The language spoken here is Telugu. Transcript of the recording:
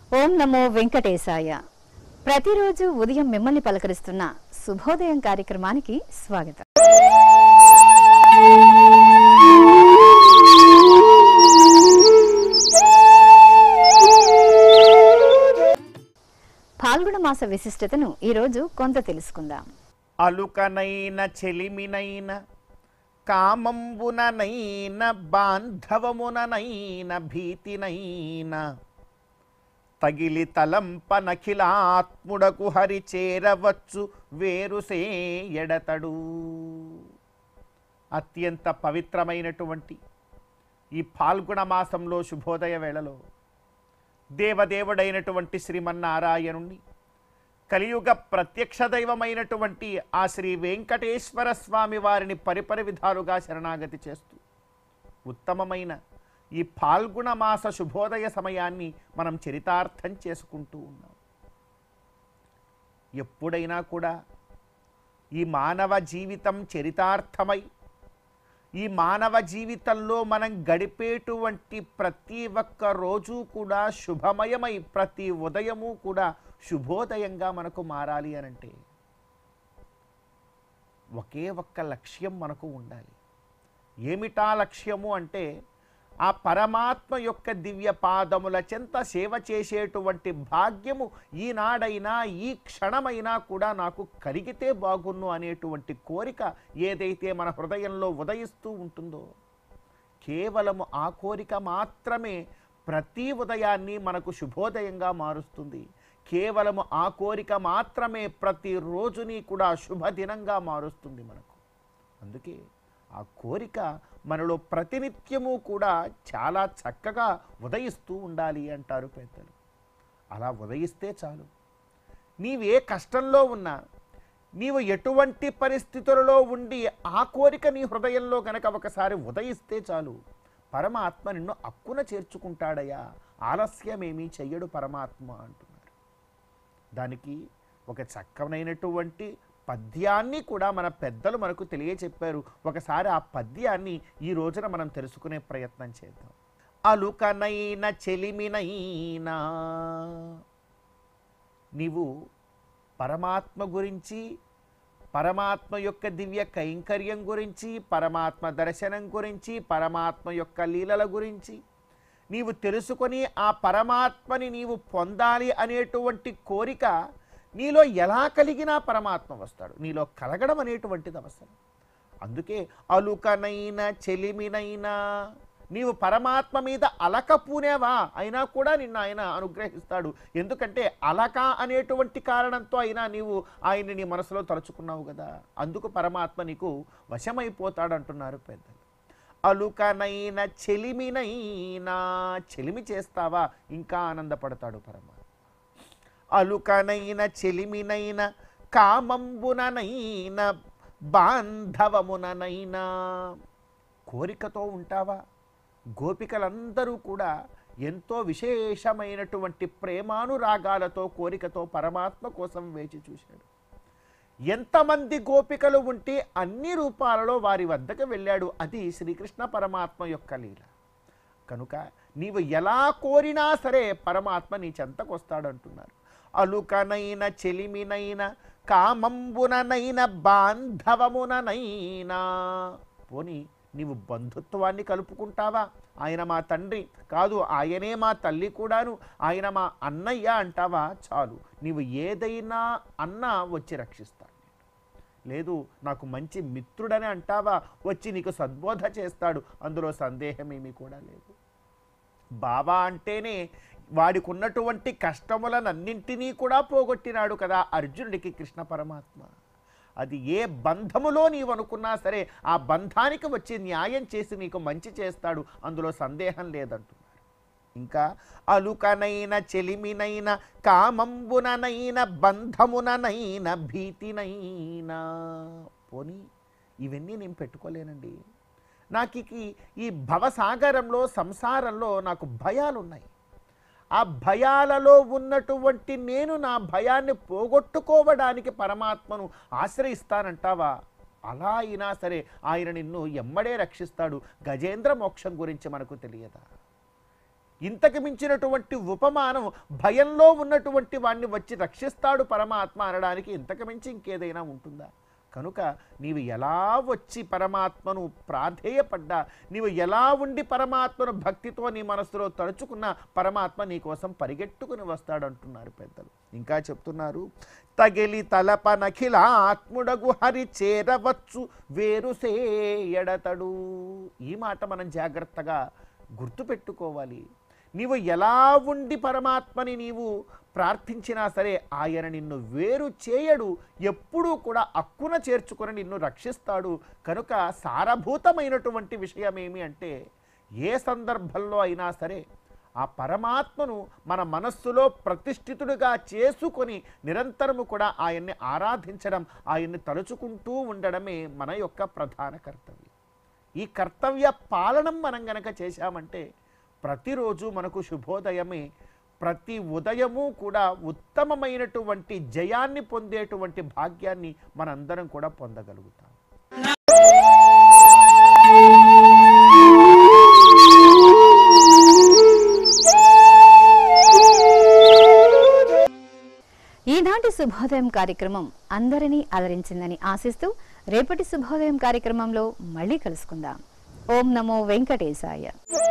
ఓం నమో వెంకటేశాయ ప్రతిరోజు ఉదయం మిమ్మల్ని పలకరిస్తున్న శుభోదయం కార్యక్రమానికి స్వాగతం పాల్గొన మాస విశిష్టతను ఈరోజు కొంత తెలుసుకుందాం అలుకనైన చెలిమినైన కామంబుననైన బాంధవముననైన భీతినైన తగిలి తలంపనఖిలాత్ముడకు హరి చేరవచ్చు వేరుసే ఎడతడు అత్యంత పవిత్రమైనటువంటి ఈ పాల్గొన మాసంలో శుభోదయ వేళలో దేవదేవుడైనటువంటి శ్రీమన్నారాయణుణ్ణి కలియుగ ప్రత్యక్ష దైవమైనటువంటి ఆ శ్రీ వెంకటేశ్వర స్వామి వారిని పరిపరి విధాలుగా శరణాగతి చేస్తూ ఉత్తమమైన ఈ పాల్గొన మాస శుభోదయ సమయాన్ని మనం చరితార్థం చేసుకుంటూ ఉన్నాం ఎప్పుడైనా కూడా ఈ మానవ జీవితం చరితార్థమై ఈ మానవ జీవితంలో మనం గడిపేటువంటి ప్రతి ఒక్క రోజు కూడా శుభమయమై ప్రతి ఉదయము కూడా శుభోదయంగా మనకు మారాలి అనంటే ఒకే ఒక్క లక్ష్యం మనకు ఉండాలి ఏమిటా లక్ష్యము అంటే ఆ పరమాత్మ యొక్క దివ్య పాదముల చెంత సేవ చేసేటువంటి భాగ్యము ఈనాడైనా ఈ క్షణమైనా కూడా నాకు కలిగితే బాగున్ను అనేటువంటి కోరిక ఏదైతే మన హృదయంలో ఉదయిస్తూ ఉంటుందో కేవలము ఆ కోరిక మాత్రమే ప్రతి ఉదయాన్ని మనకు శుభోదయంగా మారుస్తుంది కేవలము ఆ కోరిక మాత్రమే ప్రతి రోజుని కూడా శుభదినంగా మారుస్తుంది మనకు అందుకే ఆ కోరిక మనలో ప్రతినిత్యము కూడా చాలా చక్కగా ఉదయిస్తూ ఉండాలి అంటారు పెద్దలు అలా ఉదయిస్తే చాలు నీవే కష్టంలో ఉన్నా నీవు ఎటువంటి పరిస్థితులలో ఉండి ఆ కోరిక నీ హృదయంలో కనుక ఒకసారి ఉదయిస్తే చాలు పరమాత్మ నిన్ను అక్కున చేర్చుకుంటాడయ్యా ఆలస్యమేమీ చెయ్యడు పరమాత్మ అంటున్నారు దానికి ఒక చక్కనైనటువంటి పద్యాన్ని కూడా మన పెద్దలు మనకు తెలియచెప్పారు ఒకసారి ఆ పద్యాన్ని ఈ రోజున మనం తెలుసుకునే ప్రయత్నం చేద్దాం అలుకనైన చెలిమినైనా నీవు పరమాత్మ గురించి పరమాత్మ యొక్క దివ్య కైంకర్యం గురించి పరమాత్మ దర్శనం గురించి పరమాత్మ యొక్క లీలల గురించి నీవు తెలుసుకొని ఆ పరమాత్మని నీవు పొందాలి అనేటువంటి కోరిక నీలో ఎలా కలిగినా పరమాత్మ వస్తాడు నీలో కలగడం అనేటువంటిది అవసరం అందుకే అలుకనైన చెలిమినైనా నీవు పరమాత్మ మీద అలక పూనేవా అయినా కూడా నిన్ను ఆయన అనుగ్రహిస్తాడు ఎందుకంటే అలక అనేటువంటి కారణంతో అయినా నీవు ఆయన్ని నీ మనసులో తలుచుకున్నావు కదా అందుకు పరమాత్మ నీకు వశమైపోతాడు అంటున్నారు పెద్దలు అలుకనైన చెలిమినైనా చెలిమి చేస్తావా ఇంకా ఆనందపడతాడు పరమాత్మ అలుకనైన చెలిమినైన కామంబుననైన బాంధవముననైనా కోరికతో ఉంటావా గోపికలందరూ కూడా ఎంతో విశేషమైనటువంటి ప్రేమానురాగాలతో కోరికతో పరమాత్మ కోసం వేచి చూశాడు ఎంతమంది గోపికలు ఉంటే అన్ని రూపాలలో వారి వద్దకు వెళ్ళాడు అది శ్రీకృష్ణ పరమాత్మ యొక్క లీల కనుక నీవు ఎలా కోరినా సరే పరమాత్మ నీ చెంతకు వస్తాడంటున్నారు అలుకనైన చెలిమినైన కామంబుననైన బాంధవముననైనా పోని నీవు బంధుత్వాన్ని కలుపుకుంటావా ఆయన మా తండ్రి కాదు ఆయనే మా తల్లి కూడాను ఆయన మా అన్నయ్య అంటావా చాలు నీవు ఏదైనా అన్నా వచ్చి రక్షిస్తాడు లేదు నాకు మంచి మిత్రుడని అంటావా వచ్చి నీకు సద్బోధ చేస్తాడు అందులో సందేహం ఏమీ కూడా లేదు బాబా అంటేనే వాడికి ఉన్నటువంటి కష్టములనన్నింటినీ కూడా పోగొట్టినాడు కదా అర్జునుడికి కృష్ణ పరమాత్మ అది ఏ బంధములో నీవు అనుకున్నా సరే ఆ బంధానికి వచ్చి న్యాయం చేసి నీకు మంచి చేస్తాడు అందులో సందేహం లేదంటున్నారు ఇంకా అలుకనైన చెలిమినైన కామంబుననైన బంధముననైన భీతినైనా పోనీ ఇవన్నీ నేను పెట్టుకోలేనండి నాకు ఇక ఈ- ఈ భవసాగరంలో సంసారంలో నాకు భయాలు ఉన్నాయి ఆ భయాలలో ఉన్నటువంటి నేను నా భయాన్ని పోగొట్టుకోవడానికి పరమాత్మను ఆశ్రయిస్తానంటావా అలా అయినా సరే ఆయన నిన్ను ఎమ్మడే రక్షిస్తాడు గజేంద్ర మోక్షం గురించి మనకు తెలియదా ఇంతకు మించినటువంటి ఉపమానం భయంలో ఉన్నటువంటి వాణ్ణి వచ్చి రక్షిస్తాడు పరమాత్మ అనడానికి ఇంతకు మించి ఇంకేదైనా ఉంటుందా కనుక నీవు ఎలా వచ్చి పరమాత్మను ప్రాధేయపడ్డా నీవు ఎలా ఉండి పరమాత్మను భక్తితో నీ మనసులో తలుచుకున్న పరమాత్మ నీ కోసం పరిగెట్టుకుని వస్తాడంటున్నారు పెద్దలు ఇంకా చెప్తున్నారు తగిలి తలప నఖిల ఆత్ముడగు హరి చేరవచ్చు వేరుసేయడతడు ఈ మాట మనం జాగ్రత్తగా గుర్తుపెట్టుకోవాలి నీవు ఎలా ఉండి పరమాత్మని నీవు ప్రార్థించినా సరే ఆయన నిన్ను వేరు చేయడు ఎప్పుడూ కూడా అక్కున చేర్చుకొని నిన్ను రక్షిస్తాడు కనుక సారభూతమైనటువంటి విషయం ఏమి అంటే ఏ సందర్భంలో అయినా సరే ఆ పరమాత్మను మన మనస్సులో ప్రతిష్ఠితుడిగా చేసుకొని నిరంతరము కూడా ఆయన్ని ఆరాధించడం ఆయన్ని తలుచుకుంటూ ఉండడమే మన యొక్క ప్రధాన కర్తవ్యం ఈ కర్తవ్య పాలనం మనం గనక చేశామంటే ప్రతిరోజు మనకు శుభోదయమే ప్రతి ఉదయము కూడా ఉత్తమమైనటువంటి జయాన్ని పొందేటువంటి భాగ్యాన్ని మనందరం కూడా పొందగలుగుతాం ఈనాటి శుభోదయం కార్యక్రమం అందరినీ అలరించిందని ఆశిస్తూ రేపటి శుభోదయం కార్యక్రమంలో మళ్ళీ కలుసుకుందాం ఓం నమో వెంకటేశాయ